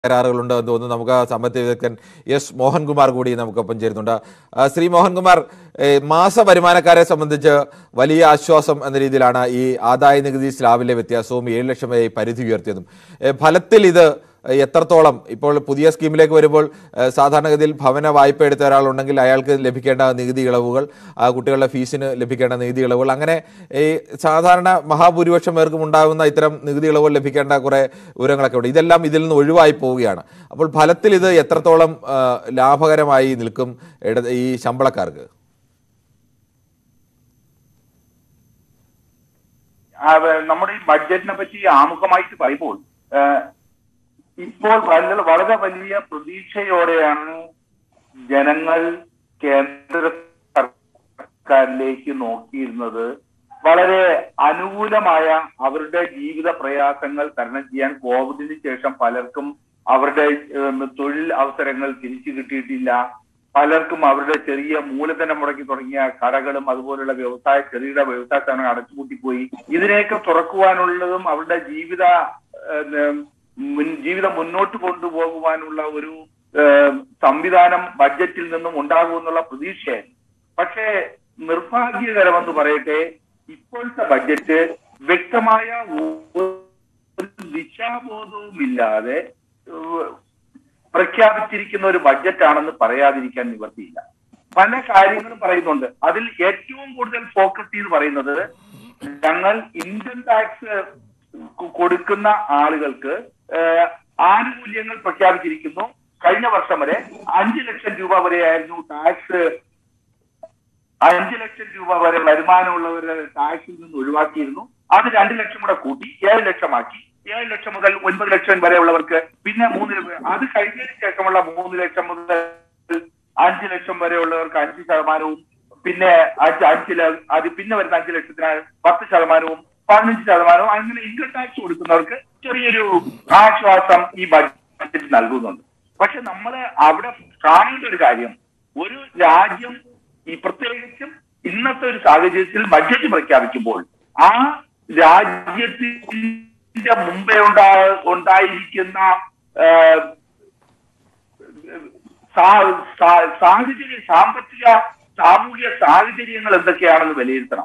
കരാറുകളുണ്ട് എന്ന് തോന്നുന്നു നമുക്ക് ആ സാമ്പത്തിക വിദഗ്ധൻ എസ് മോഹൻകുമാർ കൂടി നമുക്കൊപ്പം ചേരുന്നുണ്ട് ആ, ശ്രീ മോഹൻകുമാർ ഏ, മാസ വരുമാനക്കാരെ സംബന്ധിച്ച് വലിയ ആശ്വാസം എന്ന രീതിയിലാണ് ഈ ആദായ നികുതി സ്ലാബിലെ വ്യത്യാസവും ഏഴ് ലക്ഷം വരെ ഈ പരിധി ഉയർത്തിയതും ഏ, ഫലത്തിൽ ഇത് എത്രത്തോളം ഇപ്പോൾ പുതിയ സ്കീമിലേക്ക് വരുമ്പോൾ ഏ, സാധാരണഗതിയിൽ ഭവന വായ്പ എടുത്ത ഒരാളുണ്ടെങ്കിൽ അയാൾക്ക് ലഭിക്കേണ്ട നികുതി ഇളവുകൾ ആ കുട്ടികളുടെ ഫീസിന് ലഭിക്കേണ്ട നികുതി ഇളവുകൾ അങ്ങനെ ഈ സാധാരണ മഹാഭൂരിപക്ഷം പേർക്കും ഉണ്ടാകുന്ന ഇത്തരം നികുതി ഇളവുകൾ ലഭിക്കേണ്ട കുറേ വിവരങ്ങളൊക്കെ ഉണ്ട് ഇതെല്ലാം ഇതിൽ നിന്ന് ഒഴിവായി പോവുകയാണ് അപ്പോൾ ഫലത്തിൽ ഇത് എത്രത്തോളം ആ, ലാഭകരമായി നിൽക്കും ഇട ഈ ശമ്പളക്കാർക്ക് ആ, വ- നമ്മുടെ ഈ ബഡ്ജറ്റിനെ പറ്റി ആമുഖമായിട്ട് പറയുമ്പോൾ ആ, ഇപ്പോൾ വളരെ വളരെ വലിയ പ്രതീക്ഷയോടെയാണ് ജനങ്ങൾ കേന്ദ്ര സർക്കാരിലേക്ക് നോക്കിയിരുന്നത് വളരെ അനുകൂലമായ അവരുടെ ജീവിത പ്രയാസങ്ങൾ തരണം ചെയ്യാൻ കോവിഡിന് ശേഷം പലർക്കും അവരുടെ ഏം, തൊഴിൽ അവസരങ്ങൾ തിരിച്ചു കിട്ടിയിട്ടില്ല പലർക്കും അവരുടെ ചെറിയ മൂലധനം മുടക്കി തുടങ്ങിയ കടകളും അതുപോലുള്ള വ്യവസായ ചെറുകിട വ്യവസായ സ്ഥാപനങ്ങൾ അടച്ചുപൂട്ടിപ്പോയി ഇതിനെയൊക്കെ തുറക്കുവാനുള്ളതും അവരുടെ ജീവിത ഏം, മുൻ- ജീവിതം മുന്നോട്ട് കൊണ്ടുപോകുവാനുള്ള ഒരു ഏം, സംവിധാനം ബഡ്ജറ്റിൽ നിന്നും ഉണ്ടാകുമെന്നുള്ള പ്രതീക്ഷയായിരുന്നു പക്ഷേ നിർഭാഗ്യകരമെന്ന് പറയട്ടെ ഇപ്പോഴത്തെ ബഡ്ജറ്റ് വ്യക്തമായ ഒരു ദിശാബോധവുമില്ലാതെ ഏഹ്, പ്രഖ്യാപിച്ചിരിക്കുന്ന ഒരു ബഡ്ജറ്റാണെന്ന് പറയാതിരിക്കാൻ നിവർത്തിയില്ല പല കാര്യങ്ങളും പറയുന്നുണ്ട് അതിൽ ഏറ്റവും കൂടുതൽ ഫോക്കസ് ചെയ്ത് പറയുന്നത് ഞങ്ങൾ ഇൻകം ടാക്സ് കൊടുക്കുന്ന ആളുകൾക്ക് ഏഹ്, ആനുകൂല്യങ്ങൾ പ്രഖ്യാപിച്ചിരിക്കുന്നു കഴിഞ്ഞ വർഷം വരെ അഞ്ച് ലക്ഷം രൂപ വരെയായിരുന്നു ടാക്സ് അഞ്ച് ലക്ഷം രൂപ വരെ വരുമാനമുള്ളവരെ ടാക്സിൽ നിന്ന് ഒഴിവാക്കിയിരുന്നു അത് രണ്ട് ലക്ഷം കൂടെ കൂട്ടി ഏഴ് ലക്ഷമാക്കി ഏഴ് ലക്ഷം മുതൽ ഒൻപത് ലക്ഷം വരെയുള്ളവർക്ക് പിന്നെ മൂന്ന് ലക്ഷം അത് കഴിഞ്ഞതിന് ശേഷമുള്ള മൂന്ന് ലക്ഷം മുതൽ അഞ്ച് ലക്ഷം വരെയുള്ളവർക്ക് അഞ്ച് ശതമാനവും പിന്നെ അഞ്ച് അഞ്ച് ല- അത് പിന്നെ വരുന്ന അഞ്ച് ലക്ഷത്തിന് പത്ത് ശതമാനവും പതിനഞ്ച് ശതമാനവും അങ്ങനെ ഇൻകം ടാക്സ് കൊടുക്കുന്നവർക്ക് ചെറിയൊരു ആശ്വാസം ഈ ബഡ്ജറ്റ് നൽകുന്നുണ്ട് പക്ഷെ നമ്മൾ അവിടെ കാണേണ്ട ഒരു കാര്യം ഒരു രാജ്യം ഈ പ്രത്യേകിച്ചും ഇന്നത്തെ ഒരു സാഹചര്യത്തിൽ ബഡ്ജറ്റ് പ്രഖ്യാപിക്കുമ്പോൾ ആ രാജ്യത്തിന്റെ മുമ്പേ ഉണ്ടാ ഉണ്ടായിരിക്കുന്ന ആ, സാ- സാ- സാഹചര്യ സാമ്പത്തിക സാമൂഹിക സാഹചര്യങ്ങൾ എന്തൊക്കെയാണെന്ന് വിലയിരുത്തണം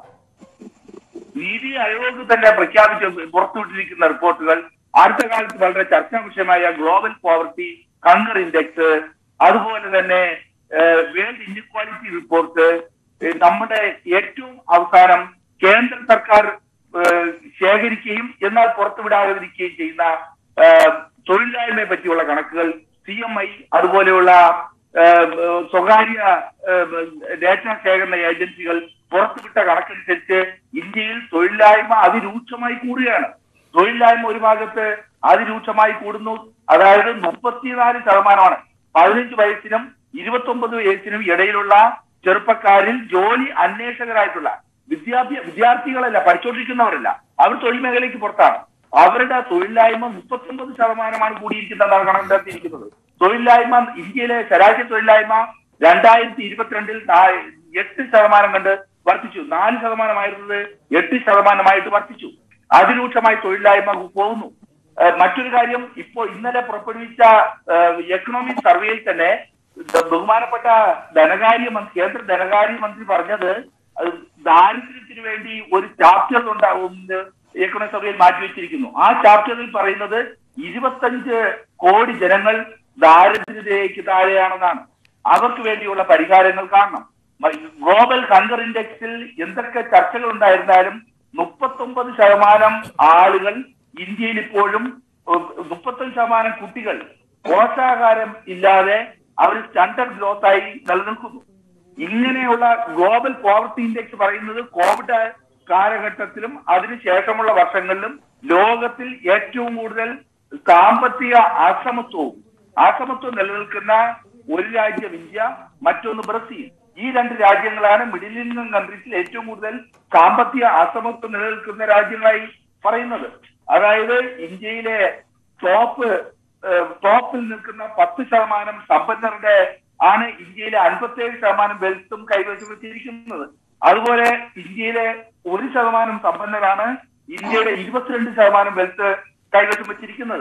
നീതി ആയോഗ് തന്നെ പ്രഖ്യാപിച്ച പുറത്തുവിട്ടിരിക്കുന്ന റിപ്പോർട്ടുകൾ അടുത്ത കാലത്ത് വളരെ ചർച്ചാ വിഷയമായ ഗ്ലോബൽ പോവർട്ടി കങ്കർ ഇൻഡെക്സ് അതുപോലെ തന്നെ വേൾഡ് ഇൻഇക്വാലിറ്റി റിപ്പോർട്ട് ഏഹ് നമ്മുടെ ഏറ്റവും അവസാനം കേന്ദ്ര സർക്കാർ ഏഹ് ശേഖരിക്കുകയും എന്നാൽ പുറത്തുവിടാതിരിക്കുകയും ചെയ്യുന്ന ഏഹ് തൊഴിലില്ലായ്മയെ പറ്റിയുള്ള കണക്കുകൾ സി എം ഐ അതുപോലെയുള്ള ഏഹ് ഏഹ് സ്വകാര്യ ഏഹ് ഡേറ്റ ശേഖരണ ഏജൻസികൾ പുറത്തുവിട്ട കണക്കനുസരിച്ച് ഇന്ത്യയിൽ തൊഴിലില്ലായ്മ അതിരൂക്ഷമായി കൂടുകയാണ് തൊഴിലില്ലായ്മ ഒരു ഭാഗത്ത് അതിരൂക്ഷമായി കൂടുന്നു അതായത് മുപ്പത്തിനാല് ശതമാനമാണ് പതിനഞ്ച് വയസ്സിനും ഇരുപത്തി ഒമ്പത് വയസ്സിനും ഇടയിലുള്ള ചെറുപ്പക്കാരിൽ ജോലി അന്വേഷകരായിട്ടുള്ള വിദ്യാഭ്യാസ വിദ്യാർത്ഥികളല്ല പഠിച്ചുകൊണ്ടിരിക്കുന്നവരല്ല അവർ തൊഴിൽ മേഖലയ്ക്ക് പുറത്താണ് അവരുടെ തൊഴിലില്ലായ്മ മുപ്പത്തൊമ്പത് ശതമാനമാണ് കൂടിയിരിക്കുന്നതാണ് കണക്കാക്കിയിരിക്കുന്നത് തൊഴിലില്ലായ്മ ഇന്ത്യയിലെ ശരാശരി തൊഴിലില്ലായ്മ രണ്ടായിരത്തി ഇരുപത്തിരണ്ടിൽ നാ- എട്ട് ശതമാനം കണ്ട് വർദ്ധിച്ചു നാല് ശതമാനമായിരുന്നത് എട്ട് ശതമാനമായിട്ട് വർദ്ധിച്ചു അതിരൂക്ഷമായി തൊഴിലില്ലായ്മ പോകുന്നു ഏഹ് മറ്റൊരു കാര്യം ഇപ്പോ ഇന്നലെ പുറപ്പെടുവിച്ച എക്കണോമിക് സർവേയിൽ തന്നെ ദ- ബഹുമാനപ്പെട്ട ധനകാര്യ മന്ത്രി കേന്ദ്ര ധനകാര്യ മന്ത്രി പറഞ്ഞത് അത് ദാരിദ്ര്യത്തിന് വേണ്ടി ഒരു ചാപ്റ്റർ ഉണ്ടാവും എക്കണോമിക് സർവേയിൽ മാറ്റിവെച്ചിരിക്കുന്നു ആ ചാപ്റ്ററിൽ പറയുന്നത് ഇരുപത്തഞ്ച് കോടി ജനങ്ങൾ ദാരിദ്ര്യതയ്ക്ക് താഴെയാണെന്നാണ് അവർക്ക് വേണ്ടിയുള്ള പരിഹാരങ്ങൾ കാണണം ഗ്ലോബൽ ഹങ്കർ ഇൻഡെക്സിൽ എന്തൊക്കെ ചർച്ചകൾ ഉണ്ടായിരുന്നാലും മുപ്പത്തൊമ്പത് ശതമാനം ആളുകൾ ഇന്ത്യയിൽ ഇപ്പോഴും മുപ്പത്തൊന്ന് ശതമാനം കുട്ടികൾ പോഷകാഹാരം ഇല്ലാതെ അവർ സ്റ്റാൻഡേർഡ് ഗ്രോത്ത് ആയി നിലനിൽക്കുന്നു ഇങ്ങനെയുള്ള ഗ്ലോബൽ പോവർട്ടി ഇൻഡെക്സ് പറയുന്നത് കോവിഡ് കാലഘട്ടത്തിലും അതിനുശേഷമുള്ള വർഷങ്ങളിലും ലോകത്തിൽ ഏറ്റവും കൂടുതൽ സാമ്പത്തിക അസമത്വവും അസമത്വം നിലനിൽക്കുന്ന ഒരു രാജ്യം ഇന്ത്യ മറ്റൊന്ന് ബ്രസീൽ ഈ രണ്ട് രാജ്യങ്ങളാണ് മിഡിൽ ഇൻകം കൺട്രീസിൽ ഏറ്റവും കൂടുതൽ സാമ്പത്തിക അസമത്വം നിലനിൽക്കുന്ന രാജ്യങ്ങളായി പറയുന്നത് അതായത് ഇന്ത്യയിലെ ടോപ്പ് ഏഹ്, ടോപ്പിൽ നിൽക്കുന്ന പത്ത് ശതമാനം സമ്പന്നരുടെ ആണ് ഇന്ത്യയിലെ അൻപത്തേഴ് ശതമാനം വെൽത്തും കൈവശം വെച്ചിരിക്കുന്നത് അതുപോലെ ഇന്ത്യയിലെ ഒരു ശതമാനം സമ്പന്നരാണ് ഇന്ത്യയുടെ ഇരുപത്തിരണ്ട് ശതമാനം വെൽത്ത് കൈവശം വെച്ചിരിക്കുന്നത്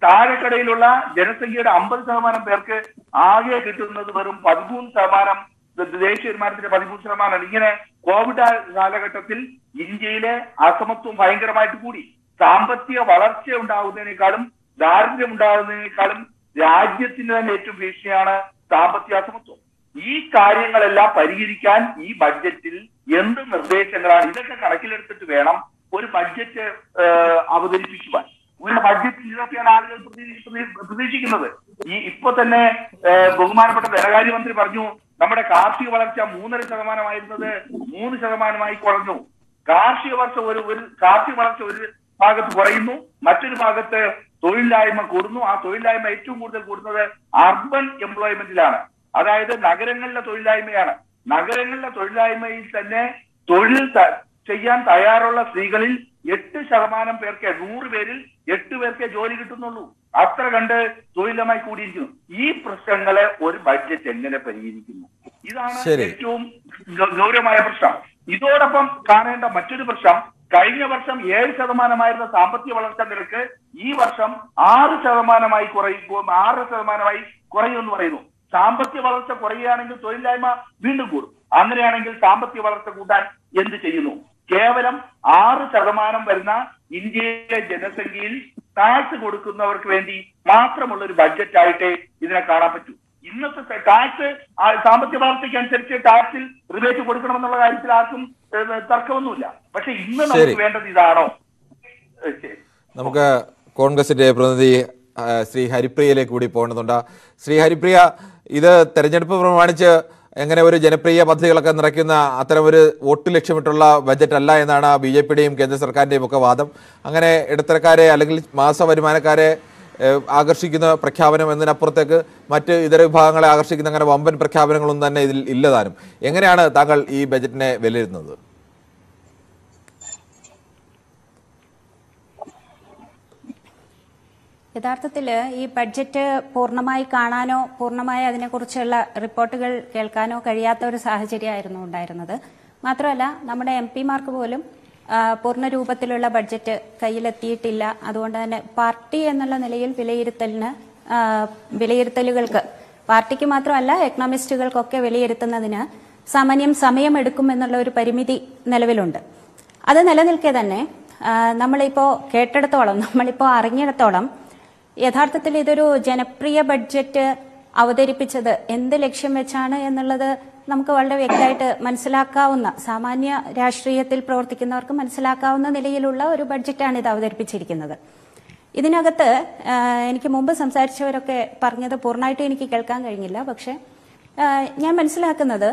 താഴെക്കടയിലുള്ള ജനസംഖ്യയുടെ അമ്പത് ശതമാനം പേർക്ക് ആകെ കിട്ടുന്നത് വെറും പതിമൂന്ന് ശതമാനം ദേശീയ വരുമാനത്തിന്റെ പതിമൂന്ന് ശതമാനമാണ് ഇങ്ങനെ കോവിഡ് കാലഘട്ടത്തിൽ ഇന്ത്യയിലെ അസമത്വം ഭയങ്കരമായിട്ട് കൂടി സാമ്പത്തിക വളർച്ച ഉണ്ടാകുന്നതിനേക്കാളും ദാരിദ്ര്യം ഉണ്ടാകുന്നതിനേക്കാളും രാജ്യത്തിന് തന്നെ ഏറ്റവും ഭീഷണിയാണ് സാമ്പത്തിക അസമത്വം ഈ കാര്യങ്ങളെല്ലാം പരിഹരിക്കാൻ ഈ ബഡ്ജറ്റിൽ എന്ത് നിർദ്ദേശങ്ങളാണ് ഇതൊക്കെ കണക്കിലെടുത്തിട്ട് വേണം ഒരു ബഡ്ജറ്റ് ഏഹ്, അവതരിപ്പിക്കുവാൻ ഒരു ബഡ്ജറ്റിൽ ഇതൊക്കെയാണ് ആളുകൾ പ്രതീ- പ്രതീ- പ്രതീക്ഷിക്കുന്നത് ഈ ഇപ്പൊ തന്നെ ഏഹ്, ബഹുമാനപ്പെട്ട ധനകാര്യമന്ത്രി പറഞ്ഞു നമ്മുടെ കാർഷിക വളർച്ച മൂന്നര ശതമാനമായിരുന്നത് മൂന്ന് ശതമാനമായി കുറഞ്ഞു കാർഷിക വർഷം ഒരു ഒരു കാർഷിക വളർച്ച ഒരു ഭാഗത്ത് കുറയുന്നു മറ്റൊരു ഭാഗത്ത് തൊഴിലില്ലായ്മ കൂടുന്നു ആ തൊഴിലില്ലായ്മ ഏറ്റവും കൂടുതൽ കൂടുന്നത് അർബൻ എംപ്ലോയ്മെന്റിലാണ് അതായത് നഗരങ്ങളിലെ തൊഴിലില്ലായ്മയാണ് നഗരങ്ങളിലെ തൊഴിലില്ലായ്മയിൽ തന്നെ തൊഴിൽ ത- ചെയ്യാൻ തയ്യാറുള്ള സ്ത്രീകളിൽ എട്ട് ശതമാനം പേർക്ക് നൂറ് പേരിൽ എട്ട് പേർക്കേ ജോലി കിട്ടുന്നുള്ളൂ അത്ര കണ്ട് തൊഴിലമായി കൂടിയിരിക്കുന്നു ഈ പ്രശ്നങ്ങളെ ഒരു ബഡ്ജറ്റ് എങ്ങനെ പരിഹരിക്കുന്നു ഇതാണ് ശരി. ഏറ്റവും ഗ- ഗൗരവമായ പ്രശ്നം ഇതോടൊപ്പം കാണേണ്ട മറ്റൊരു പ്രശ്നം കഴിഞ്ഞ വർഷം ഏഴ് ശതമാനമായിരുന്ന സാമ്പത്തിക വളർച്ചാ നിരക്ക് ഈ വർഷം ആറ് ശതമാനമായി കുറയും ആറ് ശതമാനമായി കുറയുമെന്ന് പറയുന്നു സാമ്പത്തിക വളർച്ച കുറയുകയാണെങ്കിൽ തൊഴിലില്ലായ്മ വീണ്ടും കൂടും അങ്ങനെയാണെങ്കിൽ സാമ്പത്തിക വളർച്ച കൂട്ടാൻ എന്ത് ചെയ്യുന്നു കേവലം ആറ് ശതമാനം വരുന്ന ഇന്ത്യയിലെ ജനസംഖ്യയിൽ ടാക്സ് കൊടുക്കുന്നവർക്ക് വേണ്ടി മാത്രമുള്ള ഒരു ബഡ്ജറ്റ് ആയിട്ടേ ഇതിനെ കാണാൻ പറ്റൂ ഇന്നത്തെ ടാക്സ് സാമ്പത്തിക വളർച്ചയ്ക്ക് അനുസരിച്ച് ടാക്സിൽ റിബേറ്റ് കൊടുക്കണമെന്നുള്ള കാര്യത്തിൽ ആർക്കും ഏഹ്, തർക്കമൊന്നുമില്ല പക്ഷെ ഇന്ന് നമുക്ക് ശരി. വേണ്ടത് ഇതാണോ ഏഹ്, ശരി. നമുക്ക് കോൺഗ്രസിന്റെ പ്രതിനിധി ആ, ശ്രീ ഹരിപ്രിയയിലേക്ക് കൂടി പോകേണ്ടതുണ്ട് ശ്രീ ഹരിപ്രിയ ഇത് തെരഞ്ഞെടുപ്പ് പ്രമാണിച്ച് എങ്ങനെ ഒരു ജനപ്രിയ പദ്ധതികളൊക്കെ നിറയ്ക്കുന്ന അത്തരം ഒരു വോട്ട് ലക്ഷ്യമിട്ടുള്ള ബജറ്റ് അല്ല എന്നാണ് ബി ജെ പിയുടെയും കേന്ദ്ര സർക്കാരിന്റെയും ഒക്കെ വാദം അങ്ങനെ ഇടത്തരക്കാരെ അല്ലെങ്കിൽ മാസ വരുമാനക്കാരെ ഏഹ്, ആകർഷിക്കുന്ന പ്രഖ്യാപനം എന്നതിനപ്പുറത്തേക്ക് മറ്റ് ഇതര വിഭാഗങ്ങളെ ആകർഷിക്കുന്ന അങ്ങനെ വമ്പൻ പ്രഖ്യാപനങ്ങളൊന്നും തന്നെ ഇതിൽ ഇല്ലതാനും എങ്ങനെയാണ് താങ്കൾ ഈ ബജറ്റിനെ വിലയിരുത്തുന്നത് യഥാർത്ഥത്തിൽ ഈ ബഡ്ജറ്റ് പൂർണ്ണമായി കാണാനോ പൂർണ്ണമായി അതിനെക്കുറിച്ചുള്ള റിപ്പോർട്ടുകൾ കേൾക്കാനോ കഴിയാത്ത ഒരു സാഹചര്യമായിരുന്നു ഉണ്ടായിരുന്നത് മാത്രമല്ല നമ്മുടെ എം പിമാർക്ക് പോലും ആ, പൂർണ്ണ രൂപത്തിലുള്ള ബഡ്ജറ്റ് കയ്യിലെത്തിയിട്ടില്ല അതുകൊണ്ട് തന്നെ പാർട്ടി എന്നുള്ള നിലയിൽ വിലയിരുത്തലിന് ആ, വിലയിരുത്തലുകൾക്ക് പാർട്ടിക്ക് മാത്രമല്ല എക്കണോമിസ്റ്റുകൾക്കൊക്കെ വിലയിരുത്തുന്നതിന് സാമാന്യം സമയമെടുക്കും എന്നുള്ള ഒരു പരിമിതി നിലവിലുണ്ട് അത് നിലനിൽക്കെ തന്നെ ആ, നമ്മളിപ്പോ കേട്ടിടത്തോളം നമ്മളിപ്പോ അറിഞ്ഞിടത്തോളം യഥാർത്ഥത്തിൽ ഇതൊരു ജനപ്രിയ ബഡ്ജറ്റ് അവതരിപ്പിച്ചത് എന്ത് ലക്ഷ്യം വെച്ചാണ് എന്നുള്ളത് നമുക്ക് വളരെ വ്യക്തമായിട്ട് മനസ്സിലാക്കാവുന്ന സാമാന്യ രാഷ്ട്രീയത്തിൽ പ്രവർത്തിക്കുന്നവർക്ക് മനസ്സിലാക്കാവുന്ന നിലയിലുള്ള ഒരു ബഡ്ജറ്റാണ് ഇത് അവതരിപ്പിച്ചിരിക്കുന്നത് ഇതിനകത്ത് ആ, എനിക്ക് മുമ്പ് സംസാരിച്ചവരൊക്കെ പറഞ്ഞത് പൂർണ്ണമായിട്ടും എനിക്ക് കേൾക്കാൻ കഴിഞ്ഞില്ല പക്ഷെ ആ, ഞാൻ മനസ്സിലാക്കുന്നത്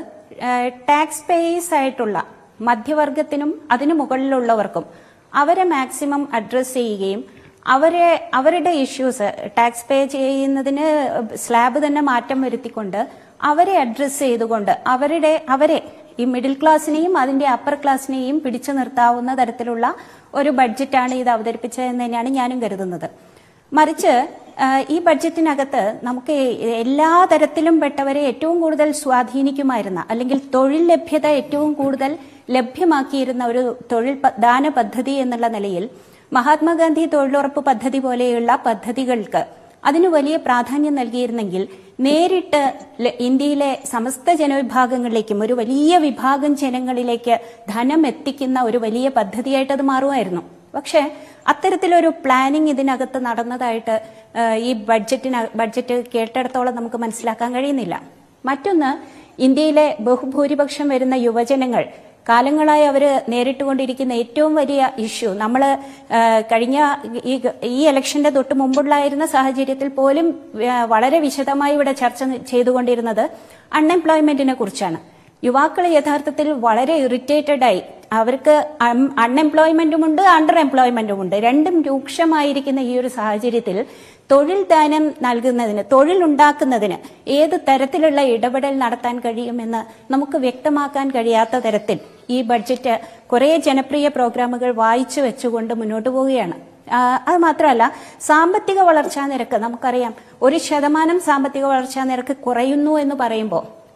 ടാക്സ് പേയേഴ്സ് ആയിട്ടുള്ള മധ്യവർഗത്തിനും അതിനു മുകളിലുള്ളവർക്കും അവരെ മാക്സിമം അഡ്രസ്സ് ചെയ്യുകയും അവരെ അവരുടെ ഇഷ്യൂസ് ടാക്സ് പേ ചെയ്യുന്നതിന് സ്ലാബ് തന്നെ മാറ്റം വരുത്തിക്കൊണ്ട് അവരെ അഡ്രസ്സ് ചെയ്തുകൊണ്ട് അവരുടെ അവരെ ഈ മിഡിൽ ക്ലാസ്സിനെയും അതിന്റെ അപ്പർ ക്ലാസ്സിനെയും പിടിച്ചു നിർത്താവുന്ന തരത്തിലുള്ള ഒരു ബഡ്ജറ്റാണ് ഇത് അവതരിപ്പിച്ചതെന്ന് തന്നെയാണ് ഞാനും കരുതുന്നത് മറിച്ച് ആ, ഈ ബഡ്ജറ്റിനകത്ത് നമുക്ക് എല്ലാ തരത്തിലും പെട്ടവരെ ഏറ്റവും കൂടുതൽ സ്വാധീനിക്കുമായിരുന്ന അല്ലെങ്കിൽ തൊഴിൽ ലഭ്യത ഏറ്റവും കൂടുതൽ ലഭ്യമാക്കിയിരുന്ന ഒരു തൊഴിൽ പ- ദാന പദ്ധതി എന്നുള്ള നിലയിൽ മഹാത്മാഗാന്ധി തൊഴിലുറപ്പ് പദ്ധതി പോലെയുള്ള പദ്ധതികൾക്ക് അതിന് വലിയ പ്രാധാന്യം നൽകിയിരുന്നെങ്കിൽ നേരിട്ട് ല- ഇന്ത്യയിലെ സമസ്ത ജനവിഭാഗങ്ങളിലേക്കും ഒരു വലിയ വിഭാഗം ജനങ്ങളിലേക്ക് ധനം എത്തിക്കുന്ന ഒരു വലിയ പദ്ധതിയായിട്ട് അത് മാറുമായിരുന്നു പക്ഷേ അത്തരത്തിലൊരു പ്ലാനിങ് ഇതിനകത്ത് നടന്നതായിട്ട് ആ, ഈ ബഡ്ജറ്റിന് ബഡ്ജറ്റ് കേട്ടിടത്തോളം നമുക്ക് മനസ്സിലാക്കാൻ കഴിയുന്നില്ല മറ്റൊന്ന് ഇന്ത്യയിലെ ബഹുഭൂരിപക്ഷം വരുന്ന യുവജനങ്ങൾ കാലങ്ങളായി അവർ നേരിട്ടുകൊണ്ടിരിക്കുന്ന ഏറ്റവും വലിയ ഇഷ്യൂ നമ്മൾ കഴിഞ്ഞ ഈ ഈ ഇലക്ഷന്റെ തൊട്ട് മുമ്പുള്ളായിരുന്ന സാഹചര്യത്തിൽ പോലും ആ, വളരെ വിശദമായി ഇവിടെ ചർച്ച ചെയ്തുകൊണ്ടിരുന്നത് അൺഎംപ്ലോയ്മെന്റിനെ കുറിച്ചാണ് യുവാക്കൾ യഥാർത്ഥത്തിൽ വളരെ ഇറിറ്റേറ്റഡ് ആയി അവർക്ക് അൺഎംപ്ലോയ്മെന്റും ഉണ്ട് അണ്ടർ എംപ്ലോയ്മെന്റും ഉണ്ട് രണ്ടും രൂക്ഷമായിരിക്കുന്ന ഈ ഒരു സാഹചര്യത്തിൽ തൊഴിൽ ദാനം നൽകുന്നതിന് തൊഴിൽ ഉണ്ടാക്കുന്നതിന് ഏത് തരത്തിലുള്ള ഇടപെടൽ നടത്താൻ കഴിയുമെന്ന് നമുക്ക് വ്യക്തമാക്കാൻ കഴിയാത്ത തരത്തിൽ ഈ ബഡ്ജറ്റ് കുറേ ജനപ്രിയ പ്രോഗ്രാമുകൾ വായിച്ചു വെച്ചുകൊണ്ട് മുന്നോട്ട് പോവുകയാണ് ആ, അത് മാത്രമല്ല സാമ്പത്തിക വളർച്ചാ നിരക്ക് നമുക്കറിയാം ഒരു ശതമാനം സാമ്പത്തിക വളർച്ചാ നിരക്ക് കുറയുന്നു എന്ന് പറയുമ്പോൾ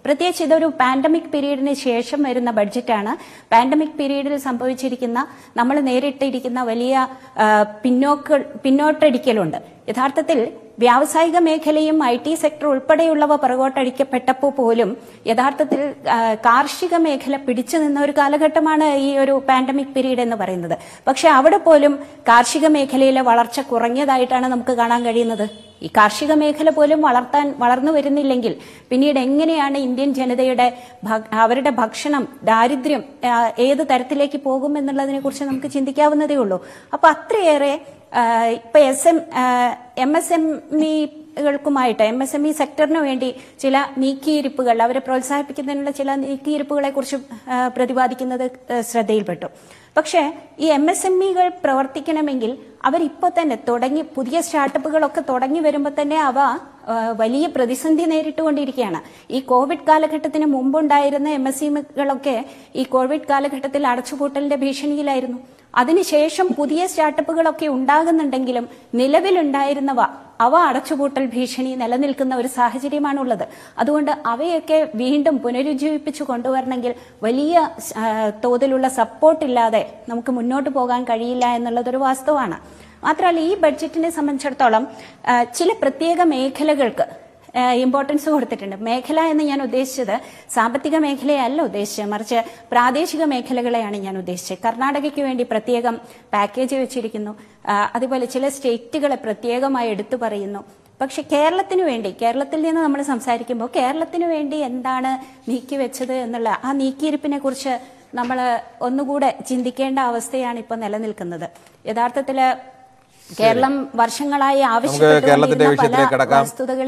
പ്രത്യേകിച്ച് ഇതൊരു പാൻഡമിക് പീരീഡിന് ശേഷം വരുന്ന ബഡ്ജറ്റാണ് പാൻഡമിക് പീരീഡിൽ സംഭവിച്ചിരിക്കുന്ന നമ്മൾ നേരിട്ടിരിക്കുന്ന വലിയ ആ, പിന്നോക്ക പിന്നോട്ടടിക്കലുണ്ട് യഥാർത്ഥത്തിൽ വ്യാവസായിക മേഖലയും ഐ ടി സെക്ടർ ഉൾപ്പെടെയുള്ളവ പുറകോട്ടടിക്കപ്പെട്ടപ്പോൾ പോലും യഥാർത്ഥത്തിൽ ആ, കാർഷിക മേഖല പിടിച്ചു നിന്ന ഒരു കാലഘട്ടമാണ് ഈ ഒരു പാൻഡമിക് പീരീഡ് എന്ന് പറയുന്നത് പക്ഷെ അവിടെ പോലും കാർഷിക മേഖലയിലെ വളർച്ച കുറഞ്ഞതായിട്ടാണ് നമുക്ക് കാണാൻ കഴിയുന്നത് ഈ കാർഷിക മേഖല പോലും വളർത്താൻ വളർന്നു വരുന്നില്ലെങ്കിൽ പിന്നീട് എങ്ങനെയാണ് ഇന്ത്യൻ ജനതയുടെ ഭ- അവരുടെ ഭക്ഷണം ദാരിദ്ര്യം ആ, ഏത് തരത്തിലേക്ക് പോകും എന്നുള്ളതിനെ കുറിച്ച് നമുക്ക് ചിന്തിക്കാവുന്നതേ ഉള്ളൂ അപ്പൊ അത്രയേറെ ആ, ഇപ്പൊ S M M S M ഇകൾക്കുമായിട്ട് എം എസ് എം ഇ സെക്ടറിന് വേണ്ടി ചില നീക്കിയിരിപ്പുകൾ അവരെ പ്രോത്സാഹിപ്പിക്കുന്നതിനുള്ള ചില നീക്കിയിരിപ്പുകളെ കുറിച്ച് പ്രതിപാദിക്കുന്നത് ആ, ശ്രദ്ധയിൽപ്പെട്ടു പക്ഷേ ഈ എം എസ് എം ഇകൾ പ്രവർത്തിക്കണമെങ്കിൽ അവരിപ്പോൾ തന്നെ തുടങ്ങി പുതിയ സ്റ്റാർട്ടപ്പുകളൊക്കെ തുടങ്ങി വരുമ്പോൾ തന്നെ അവ ആ, വലിയ പ്രതിസന്ധി നേരിട്ടുകൊണ്ടിരിക്കുകയാണ് ഈ കോവിഡ് കാലഘട്ടത്തിന് മുമ്പുണ്ടായിരുന്ന എം എസ് സികളൊക്കെ ഈ കോവിഡ് കാലഘട്ടത്തിൽ അടച്ചുപൂട്ടലിന്റെ ഭീഷണിയിലായിരുന്നു അതിനുശേഷം പുതിയ സ്റ്റാർട്ടപ്പുകളൊക്കെ ഉണ്ടാകുന്നുണ്ടെങ്കിലും നിലവിലുണ്ടായിരുന്നവ അവ അടച്ചുപൂട്ടൽ ഭീഷണി നിലനിൽക്കുന്ന ഒരു സാഹചര്യമാണുള്ളത് അതുകൊണ്ട് അവയൊക്കെ വീണ്ടും പുനരുജ്ജീവിപ്പിച്ചു കൊണ്ടുവരണമെങ്കിൽ വലിയ ആ, തോതിലുള്ള സപ്പോർട്ടില്ലാതെ നമുക്ക് മുന്നോട്ട് പോകാൻ കഴിയില്ല എന്നുള്ളതൊരു വാസ്തവമാണ് മാത്രമല്ല ഈ ബഡ്ജറ്റിനെ സംബന്ധിച്ചിടത്തോളം ആ, ചില പ്രത്യേക മേഖലകൾക്ക് ഇമ്പോർട്ടൻസ് കൊടുത്തിട്ടുണ്ട് മേഖല എന്ന് ഞാൻ ഉദ്ദേശിച്ചത് സാമ്പത്തിക മേഖലയല്ല ഉദ്ദേശിച്ചത് മറിച്ച് പ്രാദേശിക മേഖലകളെയാണ് ഞാൻ ഉദ്ദേശിച്ചത് കർണാടകയ്ക്ക് വേണ്ടി പ്രത്യേകം പാക്കേജ് വെച്ചിരിക്കുന്നു ആ, അതുപോലെ ചില സ്റ്റേറ്റുകളെ പ്രത്യേകമായി എടുത്തു പറയുന്നു പക്ഷെ കേരളത്തിന് വേണ്ടി കേരളത്തിൽ നിന്ന് നമ്മൾ സംസാരിക്കുമ്പോൾ കേരളത്തിന് വേണ്ടി എന്താണ് നീക്കിവെച്ചത് എന്നുള്ള ആ നീക്കിയിരിപ്പിനെ കുറിച്ച് നമ്മൾ ഒന്നുകൂടെ ചിന്തിക്കേണ്ട അവസ്ഥയാണ് ഇപ്പോൾ നിലനിൽക്കുന്നത് യഥാർത്ഥത്തില് കേരളം വർഷങ്ങളായി കേരളത്തിന്റെ ആവശ്യപ്പെട്ടുകൊണ്ടിരുന്ന വിഷയത്തിലേക്ക് പല കടക്കാം. വസ്തുതകൾ